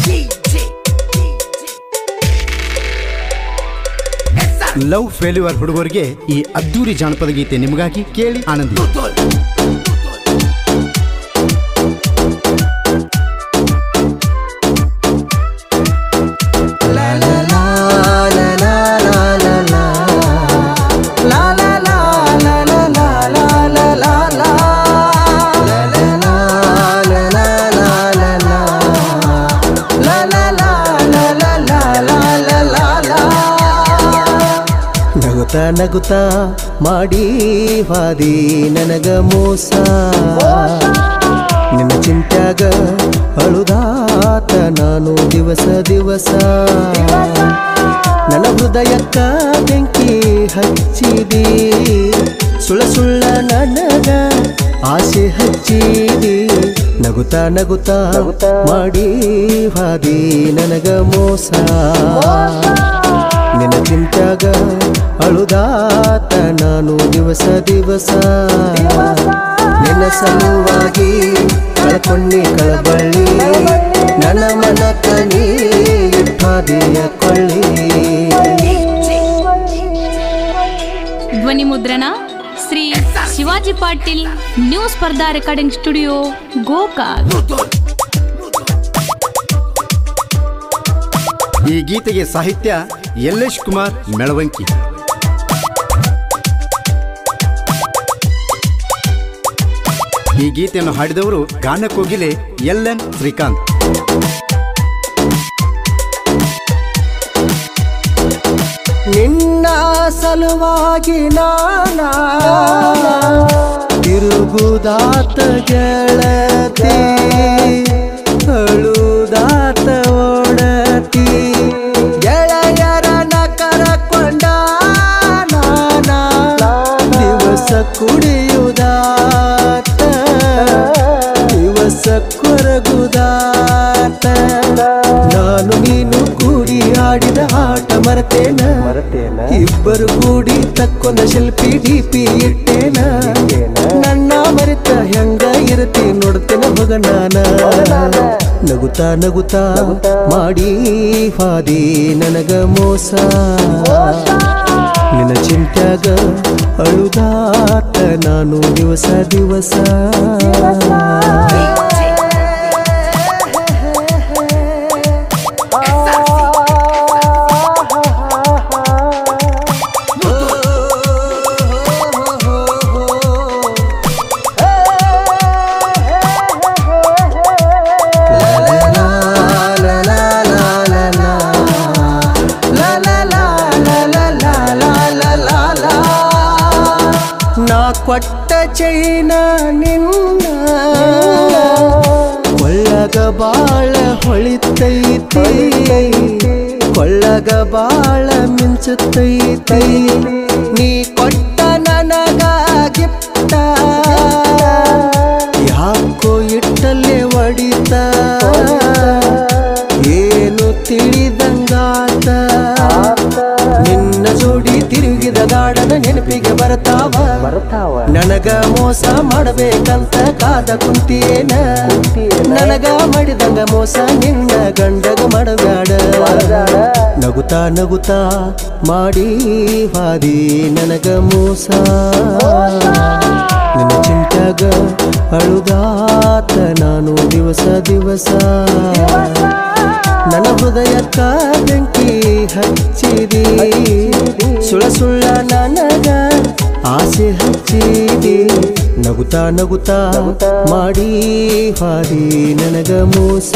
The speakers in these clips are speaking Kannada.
ಲವ್ ಫೇಲ್ಯೂರ್ ಹುಡುಗರಿಗೆ ಈ ಅದ್ದೂರಿ ಜಾನಪದ ಗೀತೆ ನಿಮಗಾಗಿ ಕೇಳಿ ಆನಂದಿ ನಗುತ್ತ ನಗುತ್ತ ಮಾಡಿ ಹಾದಿ ನನಗ ಮೋಸ ನಿನ್ನ ಚಿಂತ್ಯಾಗ ಅಳುದಾತ ನಾನು ದಿವಸ ದಿವಸ ನನ್ನ ಹೃದಯಕ್ಕ ಬೆಂಕಿ ಹಚ್ಚಿದಿ ಸುಳ್ಳ ಸುಳ್ಳ ನನಗ ಆಸೆ ಹಚ್ಚಿದಿ ನಗುತ್ತ ನಗುತ್ತ ಮಾಡಿ ಹಾದಿ ನನಗ ಮೋಸ ನಿನ್ನ ಚಿಂತ್ಯಾಗ ಅಳುದಾತ ನಾನು ದಿವಸ ದಿವಸ ನಿನ್ನ ಸಲುವಾಗಿ ಕಳ್ಕೊಂಡಿ ಕಳಬಳ್ಳಿ ನನ್ನ ಮನಕ ನೀ ಇಟ್ಟಾದಿಯ ಕೊಳ್ಳಿ ಧ್ವನಿ ಮುದ್ರಣ Shri Shivaji Patil new Spardha recording studio Gokak ಈ ಗೀತೆಗೆ ಸಾಹಿತ್ಯ ಯಲ್ಲೇಶ್ ಕುಮಾರ್ ಮೆಳವಂಕಿ ಈ ಗೀತೆಯನ್ನು ಹಾಡಿದವರು ಗಾನಕೋಗಿಲೆ ಎಲ್ ಎನ್ ಶ್ರೀಕಾಂತ್ ನಿನ್ನ ಸಲುವಾಗಿ ನಾನ ತಿರುಗುದಾತ ಗೆಳತಿ ಅಳುದಾತ ಓಡತಿ ಗೆಳೆಯರನ ಕರಕೊಂಡ ನಾನ ದಿವಸ ಕುಡಿಯುದಾತ ದಿವಸ ಕೊರಗುದಾತ ನಾನು ನೀನು ಕೂಡಿ ಆಡಿದ ಆಟ ಮರತೇನ ಇಬ್ಬರು ಕೂಡಿ ತಕ್ಕೊಂದ ಶಿಲ್ಪಿ ಡಿಪಿ ಇಟ್ಟೇನ ನನ್ನ ಮರೆತ ಹೆಂಗ ಇರತಿ ನೋಡ್ತೇನ ಮಗ ನಾನ ನಗುತ್ತಾ ನಗುತ್ತಾ ಮಾಡಿ ಹಾದಿ ನನಗ ಮೋಸ ನಿನ್ನ ಚಿಂತ್ಯಾಗ ಅಳುದಾತ ನಾನು ದಿವಸ ದಿವಸ ನಾ ಕೊಟ್ಟ ಚೈನ ನಿನ್ನ ಕೊಳ್ಳಗ ಬಾಳ ಹೊಳಿತೈತಿ ಕೊಳ್ಳಗ ಬಾಳ ಮಿಂಚುತ್ತೈತಿ ನೀ ಕೊಟ್ಟ ನನಗ ಗಿಫ್ಟ ಯಾಕೋ ಇಟ್ಟಲ್ಲೇ ಒಡಿತ ಏನು ತಿಳಿದಂಗಾತ ನಿನ್ನ ಜೋಡಿ ತಿರುಗಿದ ಗಾಡನ ನೆನಪಿಗೆ ಬರ್ತಾವ ನನಗ ಮೋಸ ಮಾಡಬೇಕಂತ ಕಾದ ಕುಂತಿಯೇನ ನನಗ ಮಾಡಿದಂಗ ಮೋಸ ನಿನ್ನ ಗಂಡಗ ಮಾಡಬೇಡ ನಗುತ್ತಾ ನಗುತ್ತಾ ಮಾಡಿ ಹಾದಿ ನನಗ ಮೋಸ ನಿನ್ನ ಚಿಂತ್ಯಾಗ ಅಳುದಾತ ನಾನು ದಿವಸ ದಿವಸ ನನ್ನ ಹೃದಯಕ್ಕ ಬೆಂಕಿ ಹಚ್ಚಿದಿ ಸುಳ ಸುಳ್ಳ ನನಗ ಆಸೆ ಹಚ್ಚಿದಿ ನಗುತ್ತಾ ನಗುತ್ತಾ ಮಾಡಿ ಹಾದಿ ನನಗ ಮೋಸ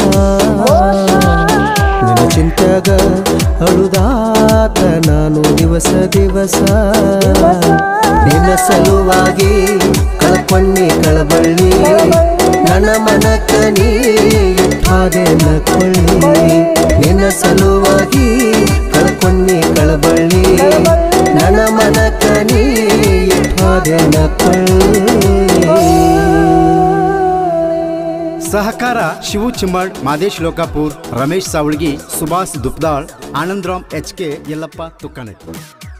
ನಿನ್ನ ಚಿಂತ್ಯಾಗ ಅಳುದಾತ ನಾನು ದಿವಸ ದಿವಸ ನಿನ್ನ ಸಲುವಾಗಿ ಕಳ್ಕೊಂಡಿ ಕಳಬಳ್ಳಿ ನನ್ನ ಮನಕ ನೀ ಇಟ್ಟಾದೆನ ಕೊಳ್ಳಿ ನಿನ್ನ ಸಲುವಾಗಿ ಕಳ್ಕೊಂಡಿ ಕಳಬಳ್ಳಿ ನನ್ನ ಮನಕ ನೀ ಇಟ್ಟಾದೆನ ಕೊಳ್ಳಿ ಸಹಕಾರ ಶಿವು ಚಿಮ್ಮಡ್ ಮಾದೇಶ್ ಲೋಕಾಪುರ್ ರಮೇಶ್ ಸಾವಳ್ಗಿ ಸುಭಾಷ್ ದುಪ್ದಾಳ್ ಆನಂದರಾಮ್ ಎಚ್ ಕೆ ಯಲ್ಲಪ್ಪ ತುಕ್ಕನಟ್ಟಿ